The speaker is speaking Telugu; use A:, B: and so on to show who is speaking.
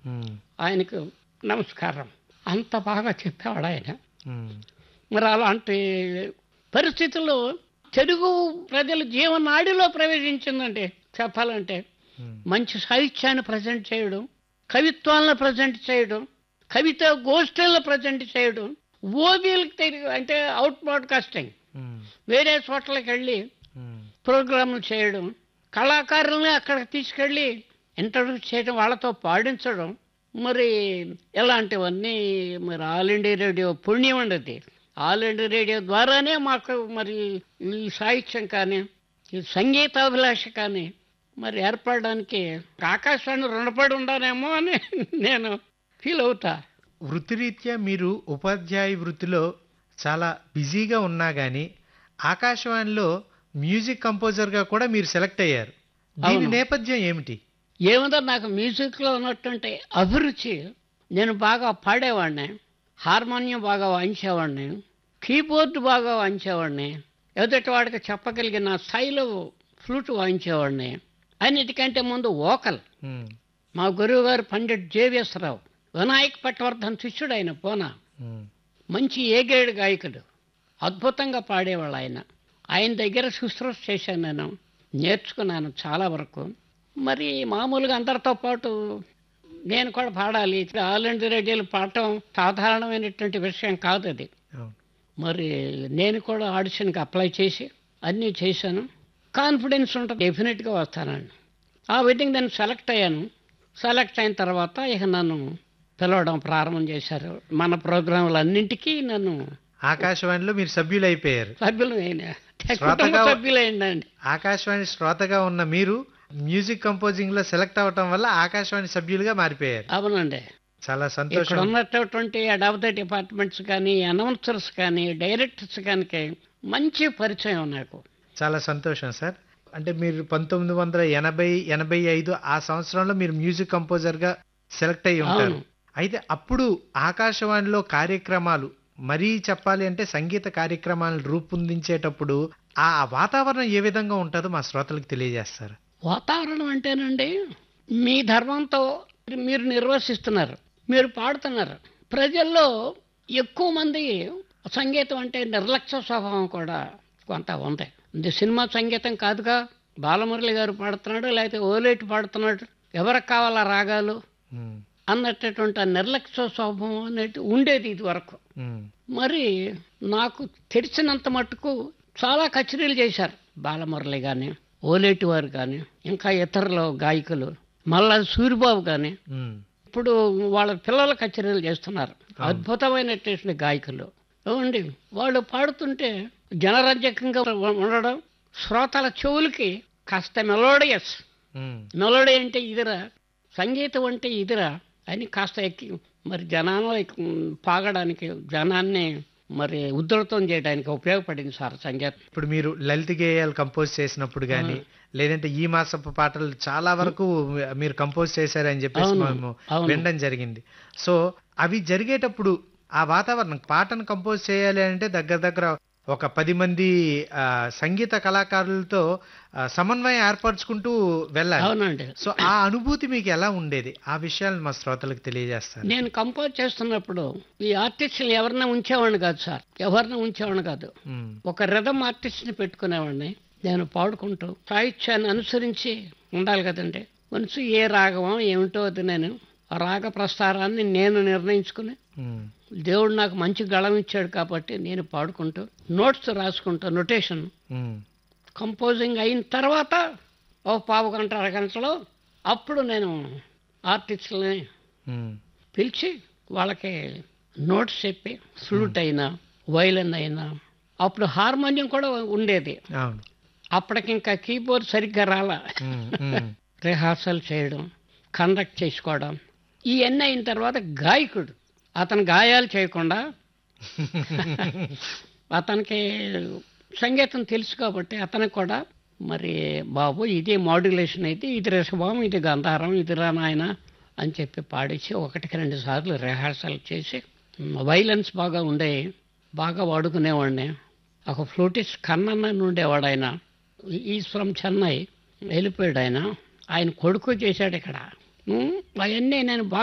A: ఉమ్,
B: ఆయనకు నమస్కారం అంత బాగా చెప్పేవాడు ఆయన
A: ఉమ్,
B: మరి అలాంటి పరిస్థితుల్లో తెలుగు ప్రజల జీవనాడిలో ప్రవేశించిందండి చెప్పాలంటే
A: ఉమ్,
B: మంచి సాహిత్యాన్ని ప్రజెంట్ చేయడం కవిత్వాలను ప్రజెంట్ చేయడం కవిత గోష్ఠులను ప్రజెంట్ చేయడం ఓబీలకు తెలియ అంటే అవుట్ బ్రాడ్కాస్టింగ్
A: ఉమ్,
B: వేరే చోట్లకి వెళ్ళి
A: ఉమ్,
B: ప్రోగ్రాంలు చేయడం కళాకారుల్ని అక్కడికి తీసుకెళ్ళి ఇంట్రడ్యూస్ చేయడం వాళ్ళతో పాడించడం మరి ఇలాంటివన్నీ మరి ఆల్ ఇండియా రేడియో పుణ్యం ఉండదు ఆల్ ఇండియా రేడియో ద్వారానే మాకు మరి ఈ సాహిత్యం కానీ ఈ సంగీతాభిలాష కానీ మరి ఏర్పడడానికి ఆకాశాన్ని రుణపడి ఉండానేమో అని నేను ఫీల్ అవుతా
A: వృత్తిరీత్యా మీరు ఉపాధ్యాయ వృత్తిలో చాలా బిజీగా ఉన్నా కానీ ఆకాశవాణిలో మ్యూజిక్ కంపోజర్గా కూడా మీరు సెలెక్ట్ అయ్యారు దీని
B: అవును.
A: నేపథ్యం ఏమిటి
B: ఏముందో నాకు మ్యూజిక్లో ఉన్నటువంటి అభిరుచి నేను బాగా పాడేవాడిని హార్మోనియం బాగా వాయించేవాడిని కీబోర్డ్ బాగా వాయించేవాడిని ఎదుటి వాడికి చెప్పగలిగిన స్థాయిలో ఫ్లూట్ వాయించేవాడిని అన్నిటికంటే ముందు వోకల్
A: ఉమ్,
B: మా గురువు గారు పండిట్ జేవిఎస్ రావు వినాయక్ పట్వర్ధన్ శిష్యుడు ఆయన పోనా
A: ఉమ్,
B: మంచి ఏగేడు గాయకుడు అద్భుతంగా పాడేవాళ్ళు ఆయన ఆయన దగ్గర శుశ్రూష చేశాను నేను నేర్చుకున్నాను చాలా వరకు మరి మామూలుగా అందరితో పాటు నేను కూడా పాడాలి ఆల్ ఇండియా రేడియోలు పాడటం సాధారణమైనటువంటి విషయం కాదు అది
A: అవును.
B: మరి నేను కూడా ఆడిషన్కి అప్లై చేసి అన్నీ చేశాను కాన్ఫిడెన్స్ ఉంటుంది డెఫినెట్గా వస్తానండి ఆ విధంగా నేను సెలెక్ట్ అయ్యాను సెలెక్ట్ అయిన తర్వాత ఇక నన్ను పిలవడం ప్రారంభం చేశారు మన ప్రోగ్రాంలన్నింటికీ నన్ను
A: ఆకాశవాణిలో మీరు సభ్యులు అయిపోయారు
B: సభ్యులు అయిన కుటుంబ
A: శ్రోతగా-
B: సభ్యులైందండి
A: ఆకాశవాణి శ్రోతగా ఉన్న మీరు మ్యూజిక్ కంపోజింగ్ లో సెలెక్ట్ అవ్వటం వల్ల ఆకాశవాణి సభ్యులుగా మారిపోయారు
B: అవునండి
A: చాలా
B: ఇక్కడ
A: సంతోషం
B: ఉన్నటువంటి హెడ్ ఆఫ్ ద డిపార్ట్మెంట్స్ కానీ అనౌన్సర్స్ కానీ డైరెక్టర్స్ కానీ మంచి పరిచయం నాకు
A: చాలా సంతోషం సార్ అంటే మీరు పంతొమ్మిది వందల ఎనభై ఎనభై ఐదు ఆ సంవత్సరంలో మీరు మ్యూజిక్ కంపోజర్ గా సెలెక్ట్ అయ్యి ఉంటారు
B: అవును.
A: అయితే అప్పుడు ఆకాశవాణిలో కార్యక్రమాలు మరీ చెప్పాలి అంటే సంగీత కార్యక్రమాలను రూపొందించేటప్పుడు ఆ వాతావరణం ఏ విధంగా ఉంటుందో మా శ్రోతలకు తెలియజేస్తారు
B: వాతావరణం అంటేనండి మీ ధర్మంతో మీరు నిర్వసిస్తున్నారు మీరు పాడుతున్నారు ప్రజల్లో ఎక్కువ మంది సంగీతం అంటే నిర్లక్ష్య స్వభావం కూడా కొంత ఉంది ఇది సినిమా సంగీతం కాదుగా బాలమురళి గారు పాడుతున్నాడు లేకపోతే ఓలేటి పాడుతున్నాడు ఎవరికి కావాలా రాగాలు
A: ఉమ్,
B: అన్నటువంటి ఆ నిర్లక్ష్య స్వభావం అనేది ఉండేది ఇది వరకు
A: ఉమ్,
B: మరి నాకు తెలిసినంత మట్టుకు చాలా కచేరీలు చేశారు బాలమురళి కానీ ఓలేటి వారు కానీ ఇంకా ఇతరులు గాయకులు మళ్ళా సూరిబాబు కానీ
A: ఉమ్,
B: ఇప్పుడు వాళ్ళ పిల్లల కచేరీలు చేస్తున్నారు అద్భుతమైనటువంటి గాయకులు ఏమండి వాళ్ళు పాడుతుంటే జనరంజకంగా ఉండడం శ్రోతల చెవులకి కాస్త మెలోడియస్
A: ఉమ్,
B: మెలోడీ అంటే ఇదిరా సంగీతం అంటే ఇదిరా అని కాస్త ఎక్కి మరి జనాల్లో ఎక్కి- పాగడానికి జనాన్ని మరి ఉద్ధృతం చేయడానికి ఉపయోగపడింది సార్ సంగీతం
A: ఇప్పుడు మీరు లలిత గేయాలు కంపోజ్ చేసినప్పుడు కానీ లేదంటే ఈ మాసపు పాటలు చాలా వరకు మీరు కంపోజ్ చేశారని చెప్పేసి
B: అవును,
A: మేము
B: అవును.
A: వినడం జరిగింది సో అవి జరిగేటప్పుడు ఆ వాతావరణం పాటను కంపోజ్ చేయాలి అంటే దగ్గర దగ్గర ఒక పది మంది ఆ, సంగీత కళాకారులతో ఆ, సమన్వయం ఏర్పరచుకుంటూ వెళ్ళాలి
B: అవునండి
A: సో ఆ అనుభూతి మీకు ఎలా ఉండేది ఆ విషయాలు మా శ్రోతలకు తెలియజేస్తారు
B: నేను కంపోజ్ చేస్తున్నప్పుడు ఈ ఆర్టిస్టులు ఎవరిని ఉంచేవాడిని కాదు సార్ ఎవరిని ఉంచేవాడిని కాదు
A: ఉమ్,
B: ఒక రిధం ఆర్టిస్ట్ని పెట్టుకునేవాడిని నేను పాడుకుంటూ సాహిత్యాన్ని అనుసరించి ఉండాలి కదండి మనసు ఏ రాగమో ఏమిటో అది నేను ఆ రాగ ప్రస్తారాన్ని నేను నిర్ణయించుకుని
A: ఉమ్,
B: దేవుడు నాకు మంచి గళం ఇచ్చాడు కాబట్టి నేను పాడుకుంటూ నోట్స్ రాసుకుంటూ నొటేషన్
A: ఉమ్,
B: కంపోజింగ్ అయిన తర్వాత ఒక పావు గంట అరగంటలో అప్పుడు నేను ఆర్టిస్టులని
A: ఉమ్,
B: పిలిచి వాళ్ళకి నోట్స్ చెప్పి ఫ్లూట్ అయినా వైలన్ అయినా అప్పుడు హార్మోనియం కూడా ఉండేది
A: అవును
B: అప్పటికి ఇంకా కీబోర్డ్ సరిగ్గా రాలా
A: ఉమ్, ఉమ్,
B: రిహార్సల్ చేయడం కండక్ట్ చేసుకోవడం ఇవన్నీ అయిన తర్వాత గాయకుడు అతను గాయాలు చేయకుండా అతనికి సంగీతం తెలుసు కాబట్టి అతనికి కూడా మరి బాబు ఇది మాడ్యులేషన్ అయితే ఇది రిషభం ఇది గంధారం ఇది రానాయన అని చెప్పి పాడించి ఒకటికి రెండు సార్లు రిహార్సల్ చేసి వైలెన్స్ బాగా ఉండే బాగా వాడుకునేవాడిని ఒక ఫ్లూటిస్ట్ కన్నన్న అని ఉండేవాడు ఆయన ఈజ్ ఫ్రమ్ చెన్నై వెళ్ళిపోయాడు ఆయన ఆయన కొడుకు చేశాడు ఇక్కడ ఉమ్, అవన్నీ నేను బాగా